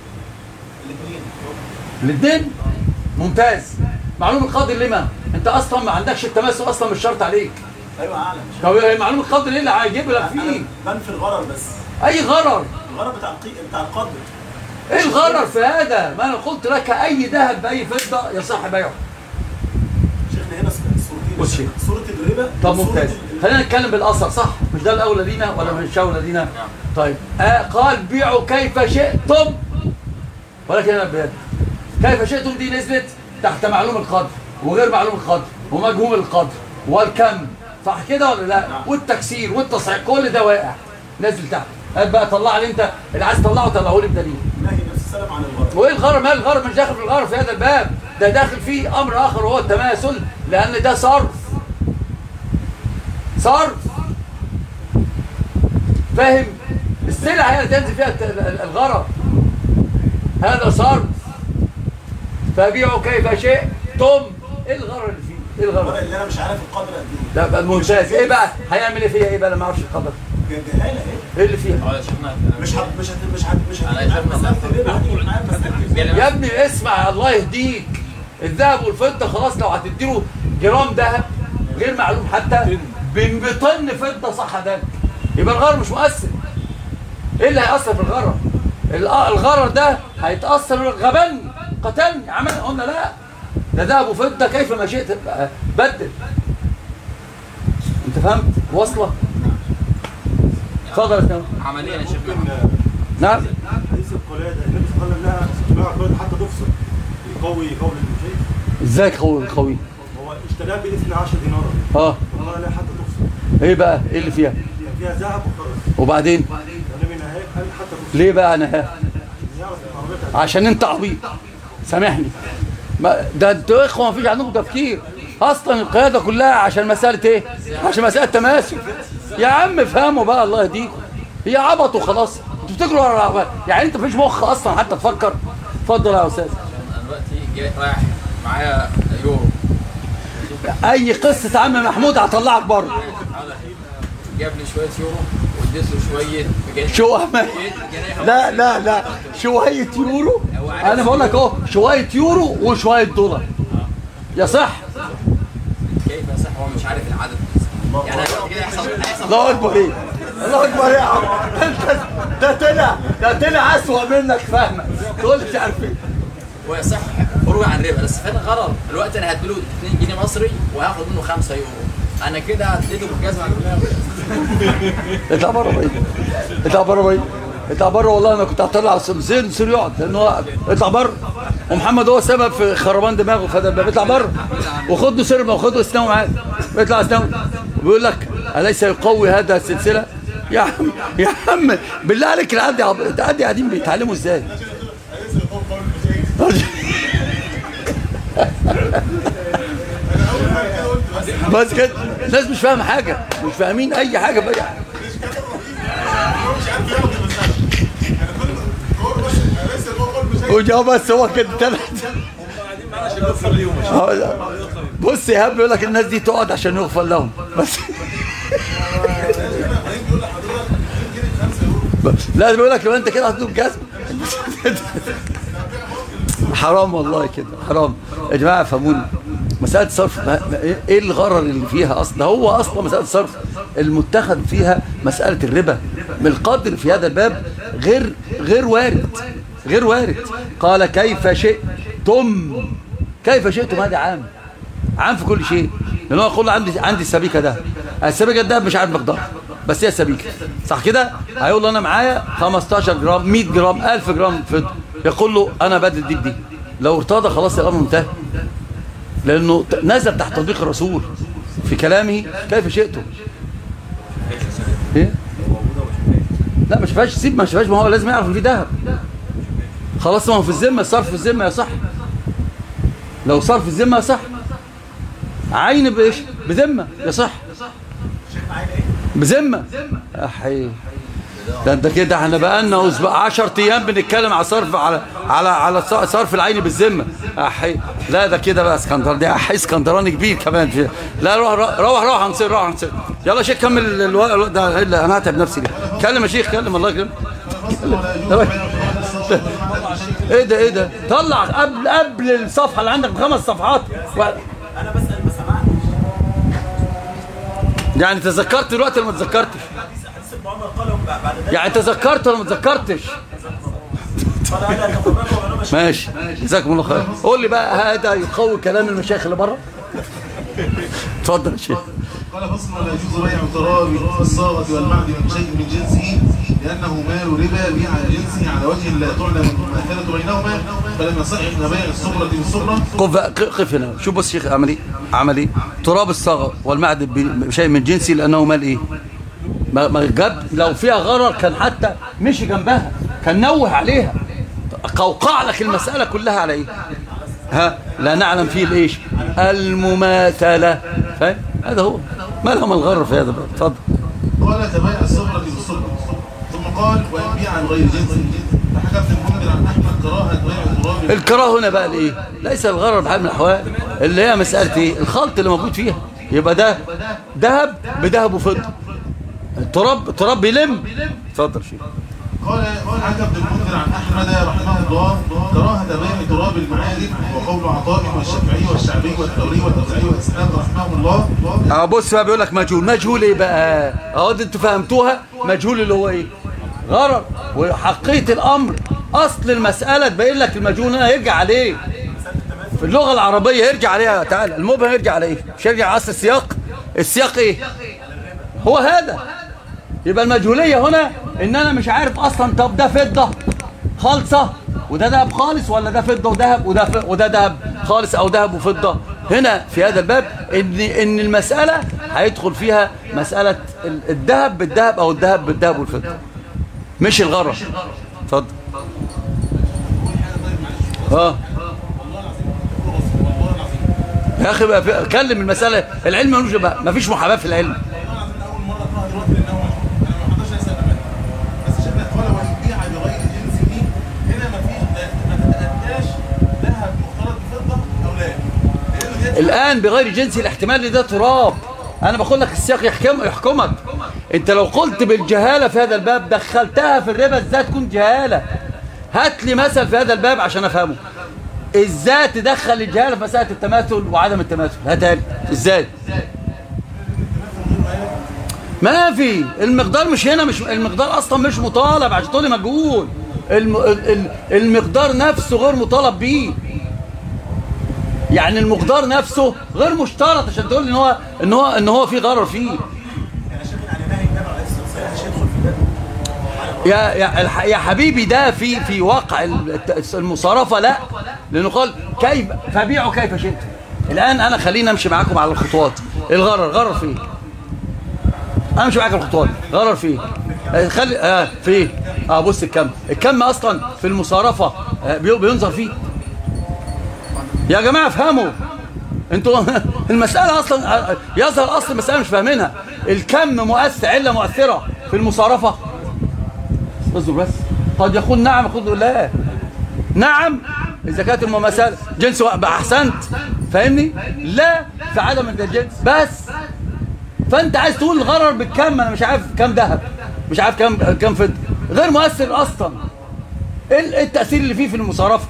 الاثنين ممتاز معلومه القدر لما انت اصلا ما عندكش التماسك اصلا مش شرط عليك ايوه اعلم طب هي معلومه القدر ايه اللي هيجيب لك فيه انا بنفي الغرر بس اي غرر الغرر بتاع القي- بتاع القدر ايه الغرر في هذا ما انا قلت لك اي ذهب باي فضه يصح بيعه شيخنا هنا صورتين بص شيخ. صورة الربا طب وصورة ممتاز ال- خلينا نتكلم بالاثر صح مش ده الاولى لينا ولا مش اولى لينا طيب آه قال بيعوا كيف شئتم ولكن انا بيد كيف شئتم دي نزلت تحت معلوم القدر وغير معلوم القدر ومجهول القدر والكم صح كده ولا لا والتكسير والتصحيح كل ده واقع نازل تحت هات بقى طلع لي انت اللي عايز تطلعه طلعه لي بدليل نهي نفس السلام عن الغرب وايه الغرر مال الغرر مش داخل في الغرر في هذا الباب ده داخل فيه امر اخر وهو التماثل لان ده صرف صرف فاهم السلعه هي اللي تنزل فيها الت- ال- الغرر هذا صرف فبيعوا كيف شئتم ايه الغرر اللي فيه ايه الغرر اللي انا مش عارف القدر قد ايه لا بقى ممتاز ايه بقى هيعمل ايه فيها ايه بقى لما ما اعرفش القدر جهاله ايه ايه اللي فيها اه يا شيخنا مش هت مش هت مش هت مش انا هت شايف مسألة الربا هتيجي معايا مسألة يا ابني اسمع الله يهديك الذهب والفضة خلاص لو هتديله جرام ذهب غير معلوم حتى ب- بطن فضة صح ده يبقى الغرر مش مؤثر ايه اللي هيأثر في الغرر ال- الغرر ده هيتأثر غبني قتلني عمل قلنا لا ده ذهب وفضة كيف ما شئت بدل انت فهمت واصلة اتفضل يا سلام. عمليا يا شيخنا نعم حديث القلاده النبي صلى الله عليه وسلم لها القلاده حتى تفصل يقوي قول المشايخ ازاي قوي قوي هو اشتراها ب 12 دينارا اه والله لا حتى تفصل ايه بقى ايه اللي فيها يعني فيها ذهب وخرز وبعدين النبي نهاك قال حتى تفصل ليه بقى انا ها يعرف العربية عشان انت عبيط سامحني ما ده انتوا اخوه ما فيش عندكم تفكير اصلا القياده كلها عشان مساله ايه عشان مساله تماسك يا عم افهموا بقى الله يهديكم هي عبط وخلاص انتوا بتجروا ورا العبط. يعني انت مفيش مخ اصلا حتى تفكر اتفضل يا استاذ انا دلوقتي جاي رايح معايا يورو اي قصه عم محمود هطلعك بره على جاب لي شويه يورو واديت له شويه جنيه شو لا لا لا شويه يورو انا بقول لك اهو شويه يورو وشويه دولار يا صح كيف يصح هو مش عارف العدد يعني أنا دلوقتي كده هيحصل هيحصل الله اكبر ايه الله اكبر ايه يا عم انت ده طلع ده طلع اسوأ منك فاهمك تقول مش عارف ايه هو يصح خروج عن ربا بس فين غرر دلوقتي انا هديله 2 جنيه مصري وهاخد منه 5 يورو انا كده هديله بالجزمه على دماغي اطلع بره بعيد اطلع بره بعيد اطلع بره والله انا كنت هطلع زين سير يقعد لان هو اطلع بره ومحمد هو السبب في خربان دماغه خد الباب اطلع بره وخد له سرمه وخد له اسنان معاه اطلع اسنان بيقول لك اليس يقوي هذا السلسله يا عم يا عم بالله عليك العيال دي عب- العيال دي قاعدين بيتعلموا ازاي بس كده الناس مش فاهمه حاجه مش فاهمين اي حاجه بأي حاجه وجاوب بس هو كده ثلاث بص يا هاب بيقول لك الناس دي تقعد عشان يغفر لهم بس لا بيقول لك لو انت كده هتدوب جزم حرام والله كده حرام يا جماعه فهموني مساله صرف ما ما- ايه الغرر اللي فيها اصلا هو اصلا مساله صرف المتخذ فيها مساله الربا من القدر في هذا الباب غير غير وارد غير وارد قال كيف شئتم كيف شئتم هذا عام عام في كل شيء لان هو يقول عندي عندي السبيكه ده السبيكه ده مش عارف مقدار بس هي سبيكه صح كده هيقول له انا معايا 15 جرام 100 جرام 1000 جرام فضه يقول له انا بدل دي بدي لو ارتضى خلاص الامر انتهى لانه ت- نزل تحت تطبيق الرسول في كلامه كيف شئتم ايه لا ما شافهاش سيب ما شافهاش ما هو لازم يعرف ان في ذهب خلاص ما هو في الذمه صرف في الذمه يا صح لو صار في الذمه يصح عين بايش بذمه يصح بذمه احي ده انت كده احنا بقالنا اسبوع 10 ايام بنتكلم على صرف على على على ص- صرف العين بالذمه احي لا ده كده بقى اسكندر ده احي اسكندراني كبير كمان في لا روح روح روح, روح هنصير روح هنصير يلا يا شيخ كمل الو... الو- ده إلا انا هتعب نفسي ليه كلم يا شيخ كلم الله يكرمك ايه ده ايه ده طلع قبل قبل الصفحه اللي عندك بخمس صفحات و... انا بسال ما سمعتش يعني تذكرت دلوقتي ولا ما تذكرتش حديث ابن عمر قال بعد ذلك يعني تذكرت ولا ما تذكرتش قال الا تفرقوا وانا مش ماشي جزاكم الله خير قول لي بقى هذا يقوي كلام المشايخ اللي بره اتفضل يا شيخ قال فصل ولا يجوز بيع التراب والصاغة والمعدن من شيء من جنسه لأنه مال ربا بيع جنسه على وجه لا تعلم المؤثرة بينهما فلم يصح من بيع الصغرى بالصغرى قف قف هنا شوف بص شيخ عمل ايه عمل ايه تراب الصغر والمعدن بشيء من جنسي لانه مال ايه ما ما جاب لو فيها غرر كان حتى مشي جنبها كان نوه عليها قوقع لك المسألة كلها على ايه ها لا نعلم فيه الايش المماثلة فاهم هذا هو ما لهم الغر في هذا بقى. اتفضل قال تبايع الصبرة بالصبرة ثم قال وإن بيع عن غير جنس فحكى ابن المنذر عن أحمد كراهة بيع تراب الكراهه هنا بقى الايه ليس الغرر بحال من الاحوال اللي هي مساله ايه الخلط اللي موجود فيها يبقى ده ذهب بذهب وفضه التراب التراب بيلم اتفضل شيخ قال حكى ابن المنذر عن أحمد رحمه الله كراهة بيع تراب المعادن وقول عطاء والشافعي والشعبي والثوري والأوزاعي والإسلام رحمه الله اه بص بقى بيقول لك مجهول مجهول ايه بقى اهو دي انتوا فهمتوها مجهول اللي هو ايه غرر وحقيقه الامر اصل المساله تبين لك المجهول هنا يرجع عليه في اللغه العربيه يرجع عليها تعالى المبهم يرجع على ايه مش يرجع على اصل السياق السياق ايه هو هذا يبقى المجهوليه هنا ان انا مش عارف اصلا طب ده فضه خالصه وده ذهب خالص ولا ده فضه وذهب وده ف... وده ذهب خالص او ذهب وفضه هنا في هذا الباب ان ان المساله هيدخل فيها مساله ال- الذهب بالذهب او الذهب بالذهب والفضه مش الغرض اتفضل اه يا اخي بقى في- كلم المساله العلم ملوش بقى مفيش محاباه في العلم أول مرة أقرأ دلوقتي لأنه أنا ما حضرتش أي سنة منه بس شيخنا قال وإن بيع بغير جنسه هنا ما فيش ما تتأتاش ذهب مختلط بفضة أو لا لأنه ديت الآن بغير جنسي الاحتمال ده تراب أنا بقول لك السياق يحكم يحكمك أنت لو قلت بالجهالة في هذا الباب دخلتها في الربا ازاي تكون جهالة هات لي مثل في هذا الباب عشان أفهمه ازاي تدخل الجهالة في مسألة التماثل وعدم التماثل هاتها لي ازاي ما في المقدار مش هنا مش المقدار اصلا مش مطالب عشان تقولي مجهول الم... ال- ال- المقدار نفسه غير مطالب بيه يعني المقدار نفسه غير مشترط عشان تقول ان هو ان هو ان هو في غرر فيه يا يا الح- يا حبيبي ده في في واقع الت- المصارفه لا لانه قال كيف فبيعوا كيف شئتم الان انا خليني امشي معاكم على الخطوات الغرر غرر فيه انا مش معاك الخطوات غرر فيه آه، خلي آه فيه اه بص الكم الكم اصلا في المصارفه آه بي- بينظر فيه يا جماعه افهموا انتوا المساله اصلا آه، يظهر اصل المساله مش فاهمينها الكم مؤثر عله مؤثره في المصارفه اصبر بس قد يقول نعم يقول لا نعم اذا كانت المماثله جنس واحد احسنت فاهمني لا في عدم الجنس بس فانت عايز تقول الغرر بالكم انا مش عارف كم ذهب مش عارف كم كم فضه غير مؤثر اصلا ايه التاثير اللي فيه في المصارفه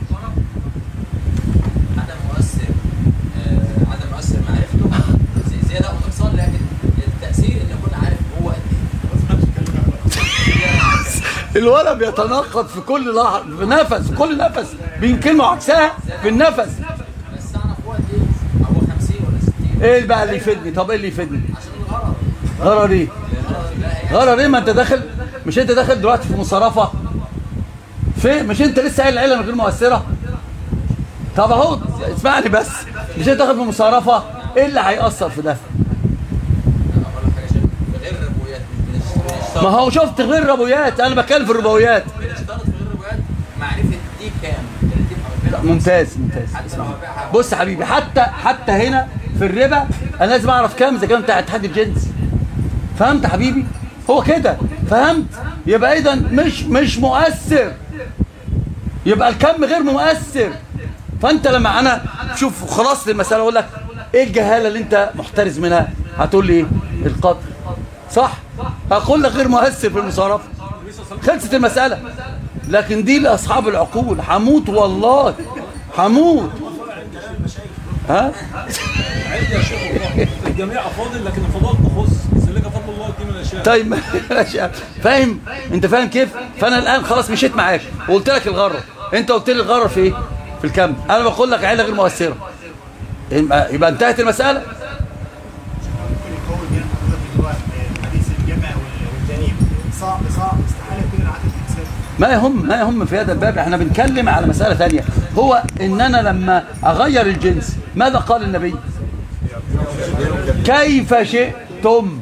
عدم مؤثر آه، عدم مؤثر معرفته زي- زياده او نقصان لكن التاثير ان يكون عارف هو قد ايه الولد بيتناقض في كل لحظه في نفس في كل نفس بين كلمه وعكسها في النفس بس اعرف هو قد ايه هو 50 ولا 60 ايه بقى اللي يفيدني طب ايه اللي يفيدني عشان الغرض غرر ايه غرر ايه ما انت داخل مش انت داخل دلوقتي في مصارفه في مش انت لسه قايل العيله من غير مؤثره طب اهو اسمعني بس مش انت داخل في مصارفه ايه اللي هيأثر في ده اقول لك حاجه شايف غير ربويات مش ما هو شفت غير الربويات انا بتكلم في الربويات بنشترط في غير ربويات معرفه دي كام 30 او 40 ممتاز ممتاز حتى لو هبيعها بص يا حبيبي حتى حتى هنا في الربا انا لازم اعرف كام اذا كان بتاع اتحاد الجنس فهمت يا حبيبي هو كده فهمت يبقى اذا مش مش مؤثر يبقى الكم غير مؤثر فانت لما انا شوف خلاص المساله اقول لك ايه الجهاله اللي انت محترز منها هتقول لي ايه القدر صح هقول لك غير مؤثر في المصارفه خلصت المساله لكن دي لاصحاب العقول هموت والله هموت ها الجميع افاضل لكن الفضائل تخص سلك فضل الله دي من الاشياء طيب ماشي. فاهم انت فاهم كيف فانا الان خلاص مشيت معاك وقلت لك الغرر انت قلت لي الغرر في ايه في الكم انا بقول لك عيله غير مؤثره يبقى يبقى انتهت المساله ممكن يقوي بين حضرتك دلوقتي حديث الجمع وال- والجنيب صعب صعب استحاله يكون العدد الانساني ما يهم ما يهم في هذا الباب احنا بنتكلم على مسألة ثانية هو ان انا لما اغير الجنس ماذا قال النبي كيف شئتم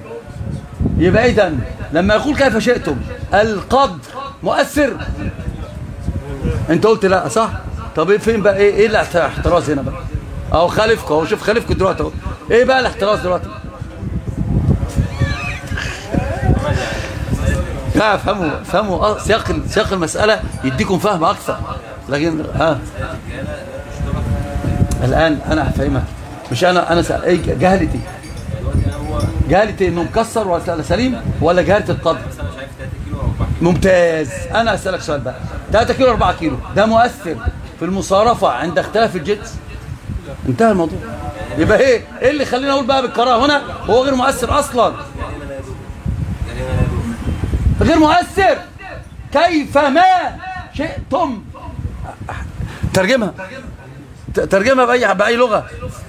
يبقى اذا لما يقول كيف شئتم القدر مؤثر انت قلت لا صح طب ايه فين بقى ايه ايه الاحتراز هنا بقى اهو خالفكم اهو شوف خالفكم دلوقتي اهو ايه بقى الاحتراز دلوقتي لا فهموا فهموا آه، سياق ال- سياق المسألة يديكم فهم أكثر لكن ها الآن أنا هفهمك مش أنا أنا سأل إيه جهلتي جهلتي إنه مكسر ولا سليم ولا جهلة القدر ممتاز أنا أسألك سؤال بقى 3 كيلو 4 كيلو ده مؤثر في المصارفة عند اختلاف الجنس انتهى الموضوع يبقى ايه ايه اللي خلينا اقول بقى بالكراهه هنا هو غير مؤثر اصلا غير مؤثر كيفما شئتم ترجمها ت- ترجمها بأي بأي لغة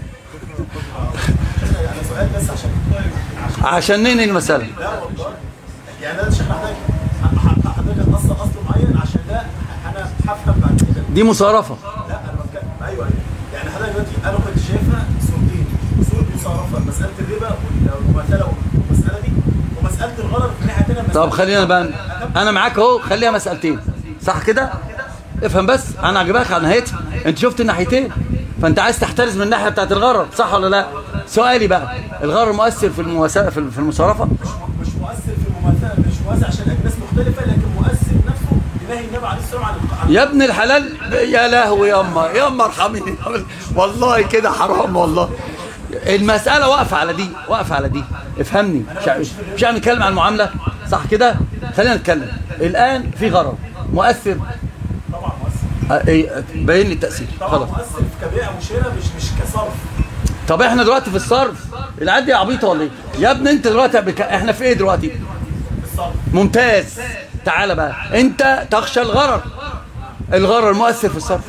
سؤال بس عشان عشان ننهي المسألة لا والله يعني انا شايف حضرتك حضرتك النص اصله معين عشان ده انا هفهم بعد كده دي مصارفة لا انا بتكلم ايوه ايوه يعني حضرتك دلوقتي انا كنت شايفها صورتين صوره مصارفه مساله الربا والمماثله والمساله دي ومساله الغرض في ناحيه ثانيه طب خلينا بقى انا معاك اهو خليها مسألتين صح كده افهم بس انا عجبك على نهايتها انت شفت الناحيتين فانت عايز تحترز من الناحيه بتاعت الغرض صح ولا لا سؤالي بقى الغرض مؤثر في المواساة في في المصارفه مش مؤثر في المماثله مش مؤثر عشان اجناس مختلفه لكن مؤثر نفسه بنهي النبي عليه الصلاه والسلام عن يا ابن الحلال يا لهوي ياما ياما ارحميني والله كده حرام والله المسألة واقفة على دي واقفة على دي افهمني مش مش عم نتكلم عن المعاملة صح كده خلينا نتكلم الآن في غرض مؤثر طبعا مؤثر اه، ايه، بين لي التأثير طبعا خلاص مؤثر في كبيع وشراء مش مش كصرف طب احنا دلوقتي في الصرف العد يا عبيطه ولا ايه يا ابني انت دلوقتي بك... احنا في ايه دلوقتي الصرف ممتاز تعالى بقى انت تخشى الغرر الغرر مؤثر في الصرف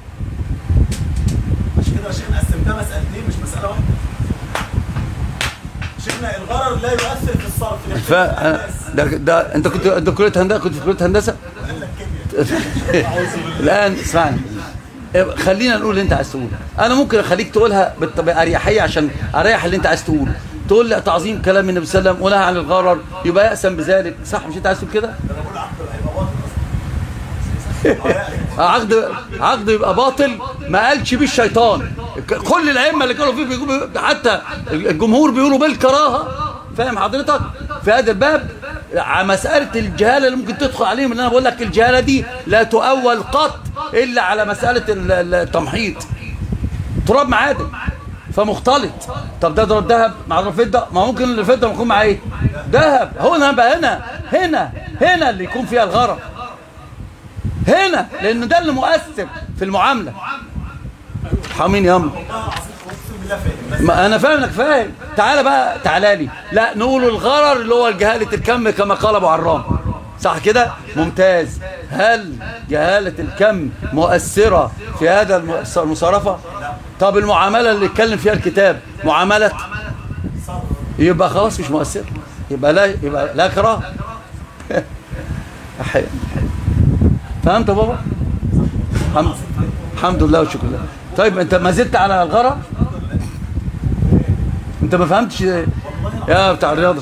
عشان كده يا شيخنا قسمتها مسألتين مش مسألة واحدة شيخنا الغرر لا يؤثر في الصرف ف... ده, ده انت كنت انت كليه هندسه كنت في كليه هندسه الان اسمعني خلينا نقول اللي انت عايز تقوله انا ممكن اخليك تقولها بالط- باريحيه عشان اريح اللي انت عايز تقوله تقول لي تعظيم كلام النبي صلى الله عليه وسلم ونهى عن الغرر يبقى يأسم بذلك صح مش انت عايز تقول كده عقد عقد يبقى باطل ما قالش بيه الشيطان ك- كل الائمه اللي كانوا فيه بيقولوا حتى الجمهور بيقولوا بالكراهه فاهم حضرتك في هذا الباب ع- مساله الجهاله اللي ممكن تدخل عليهم ان انا بقول لك الجهاله دي لا تؤول قط الا على مساله ال- ال- التمحيط تراب معادن فمختلط طب ده ضرب ذهب مع ضرب فضه ما ممكن الفضه يكون معاه ايه ذهب هو انا بقى هنا هنا هنا اللي يكون فيها الغرض هنا لان ده اللي مؤثر في المعامله حامين يا أم. ما انا فاهم انك فاهم تعالى بقى تعالى لي لا نقول الغرر اللي هو جهاله الكم كما قال ابو عرام صح كده ممتاز هل جهاله الكم مؤثره في هذا المؤس- المصارفه طب المعامله اللي اتكلم فيها الكتاب معامله يبقى خلاص مش مؤثر يبقى لا يبقى لا كراهه أحيانا. فهمت يا بابا الحمد الحمد لله والشكر لله طيب انت ما زلت على الغرض انت ما فهمتش يا بتاع الرياضه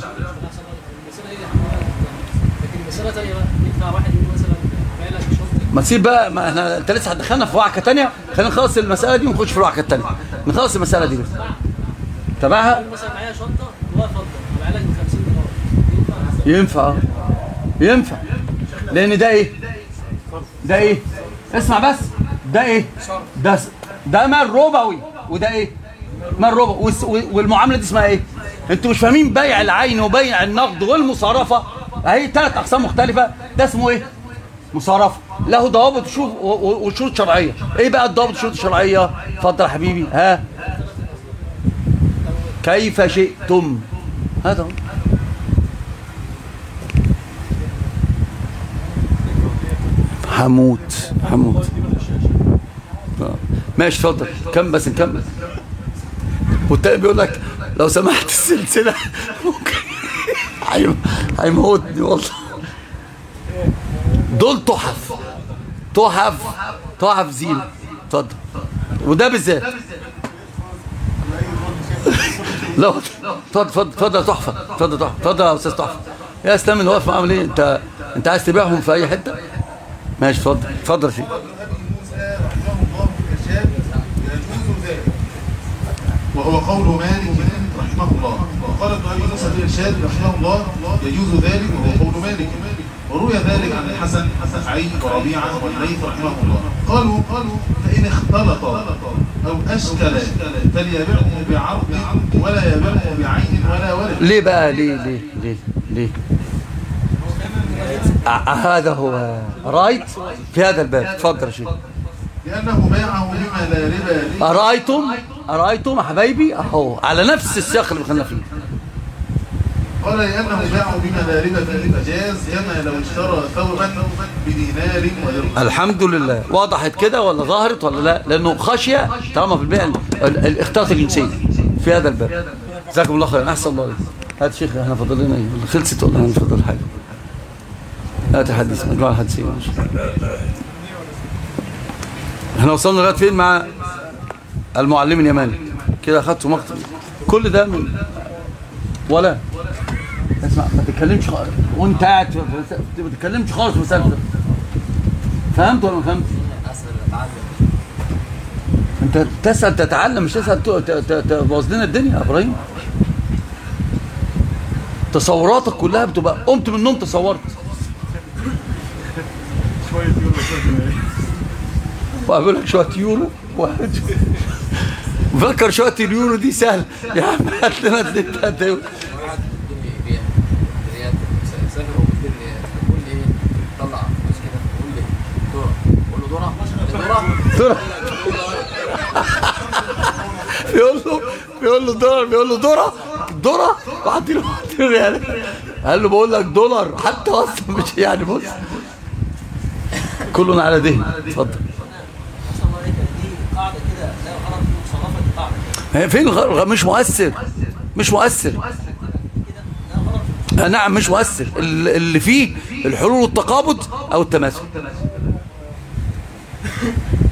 لكن مسألة تانية بقى ينفع واحد يقول مثلا عمالة شرط ما تسيب بقى ما احنا انت لسه هتدخلنا في وعكه ثانيه خلينا نخلص المساله دي ونخش في الوعكه الثانيه نخلص المساله دي بس تبعها يقول مثلا معايا شنطة جواها فضة وعليها 50 دولار ينفع ينفع ينفع لان ده ايه ده ايه اسمع بس ده ايه ده س- ده مال ربوي وده ايه مال ربوي والس- والمعامله دي اسمها ايه انتوا مش فاهمين بيع العين وبيع النقد والمصارفه اهي ثلاث اقسام مختلفه ده اسمه ايه مصارفه له ضوابط وشروط و- و- وشروط شرعيه ايه بقى الضوابط والشروط الشرعيه اتفضل يا حبيبي ها كيف شئتم هذا هو حموت حموت آه. ماشي اتفضل كم بس نكمل والتاني بيقول لك لو سمحت السلسله ممكن هيم- هيموتني والله دول تحف تحف تحف زينه اتفضل وده بالذات لا اتفضل اتفضل اتفضل يا تحفه اتفضل تحفه اتفضل يا استاذ تحفه يا اسلام اللي واقف معاهم ليه انت انت عايز تبيعهم في اي حته ماشي اتفضل اتفضل يا شيخ قال ابن ابي موسى رحمه الله في الارشاد يجوز ذلك وهو قول مالك رحمه الله وقال ابن ابي موسى في الارشاد رحمه الله يجوز ذلك وهو قول مالك وروي ذلك عن الحسن حسن علي وربيعه والليث رحمه الله قالوا قالوا فان اختلط او اشكل فليبيعه بعرض ولا يبيعه بعين ولا ولد ليه بقى ليه ليه ليه ليه آه، هذا هو رايت في هذا الباب اتفضل يا شيخ لانه باعه بما لا ربا فيه أرأيتم أرأيتم يا حبايبي أهو على نفس السياق اللي دخلنا فيه قال لأنه باعه بما لا ربا فيه فجاز كما لو اشترى ثوبا بدينار ودرهم الحمد لله وضحت كده ولا ظهرت ولا لا لأنه خشية طالما في البيع ال- ال- الاختلاط الجنسي في هذا الباب جزاكم الله خيرا أحسن الله عليك هات شيخ احنا فاضل لنا ايه ولا خلصت ولا هنفضل حاجة هات حديث مجموعة الحديثية ماشي احنا وصلنا لغاية فين مع المعلم اليماني كده اخدته مقطع كل ده من ولا اسمع ما تتكلمش خالص وانت قاعد في- في- ما تتكلمش خالص في مسألة ده. فهمت ولا ما فهمت انت تسأل تتعلم مش تسأل ت- ت- ت- تبوظ لنا الدنيا يا ابراهيم تصوراتك كلها بتبقى قمت من النوم تصورت وأقول لك شوية يورو واحد فكر شوية اليورو دي سهل يا عم هات لنا اتنين تلاتة يورو واحد بيديني بيع ريال سافر وبيديني ريال بيقول لي ايه طلع فلوس كده بيقول لي دورة بقول له دورة دورة بيقول له بيقول له دولار بيقول له دولار دولار وحط له حط له ريال قال له بقول لك دولار حتى اصلا مش يعني بص كلنا على دهن اتفضل احسن الله عليك دي قاعده كده لا غلط في مصنفه دي قاعده كده هي فين الغ- مش مؤثر مش مؤثر آه، نعم مش مؤثر ال- اللي فيه الحلول والتقابض او التماثل